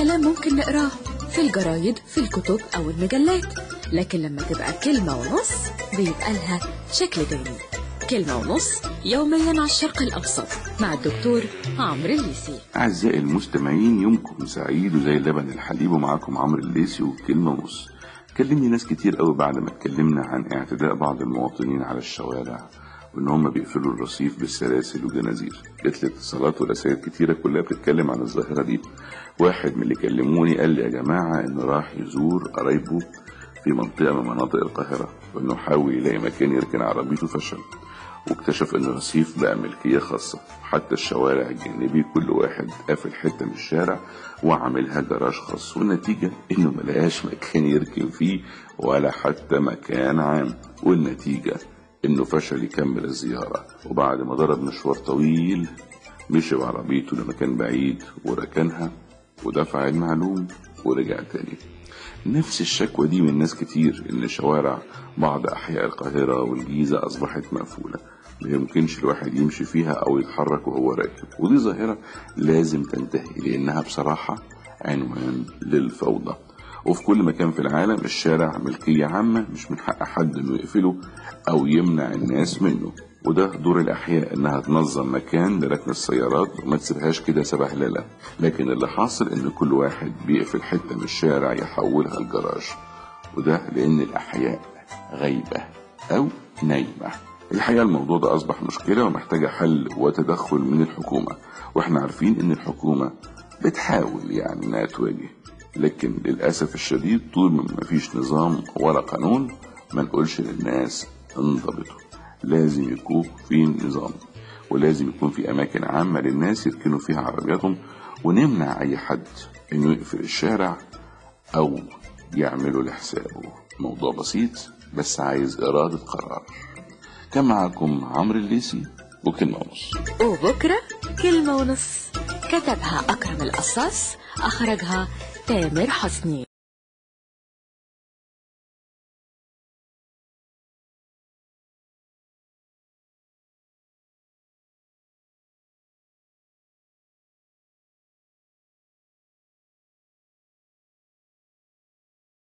كلام ممكن نقراه في الجرايد في الكتب أو المجلات لكن لما تبقى كلمة ونص بيبقى لها شكل تاني كلمة ونص يوميا على الشرق الأوسط مع الدكتور عمرو الليسي أعزائي المستمعين يومكم سعيد وزي اللبن الحليب ومعاكم عمرو الليسي وكلمة ونص كلمني ناس كتير قوي بعد ما اتكلمنا عن اعتداء بعض المواطنين على الشوارع وان هم بيقفلوا الرصيف بالسلاسل والجنازير جات لي اتصالات ورسائل كتيره كلها بتتكلم عن الظاهره دي واحد من اللي كلموني قال لي يا جماعه انه راح يزور قرايبه في منطقه من مناطق القاهره وانه حاول يلاقي مكان يركن عربيته فشل واكتشف ان الرصيف بقى ملكيه خاصه حتى الشوارع الجانبي كل واحد قافل حته من الشارع وعاملها جراج خاص والنتيجه انه ملقاش مكان يركن فيه ولا حتى مكان عام والنتيجه انه فشل يكمل الزياره وبعد ما ضرب مشوار طويل مشي بعربيته لمكان بعيد وركنها ودفع المعلوم ورجع تاني نفس الشكوى دي من ناس كتير ان شوارع بعض احياء القاهره والجيزه اصبحت مقفوله ما يمكنش الواحد يمشي فيها او يتحرك وهو راكب ودي ظاهره لازم تنتهي لانها بصراحه عنوان للفوضى وفي كل مكان في العالم الشارع ملكية عامة مش من حق حد انه يقفله او يمنع الناس منه وده دور الأحياء إنها تنظم مكان لركن السيارات وما تسيبهاش كده سبهللة لكن اللي حاصل إن كل واحد بيقفل حتة من الشارع يحولها الجراج وده لأن الأحياء غايبة أو نايمة الحقيقة الموضوع ده أصبح مشكلة ومحتاجة حل وتدخل من الحكومة وإحنا عارفين إن الحكومة بتحاول يعني إنها تواجه لكن للأسف الشديد طول ما مفيش نظام ولا قانون ما نقولش للناس انضبطوا لازم يكون في نظام ولازم يكون في أماكن عامة للناس يركنوا فيها عربياتهم ونمنع أي حد إنه يقفل الشارع أو يعملوا لحسابه موضوع بسيط بس عايز إرادة قرار كان معاكم عمرو الليسي وكلمة ونص وبكرة كلمة ونص كتبها أكرم القصاص أخرجها تامر حسني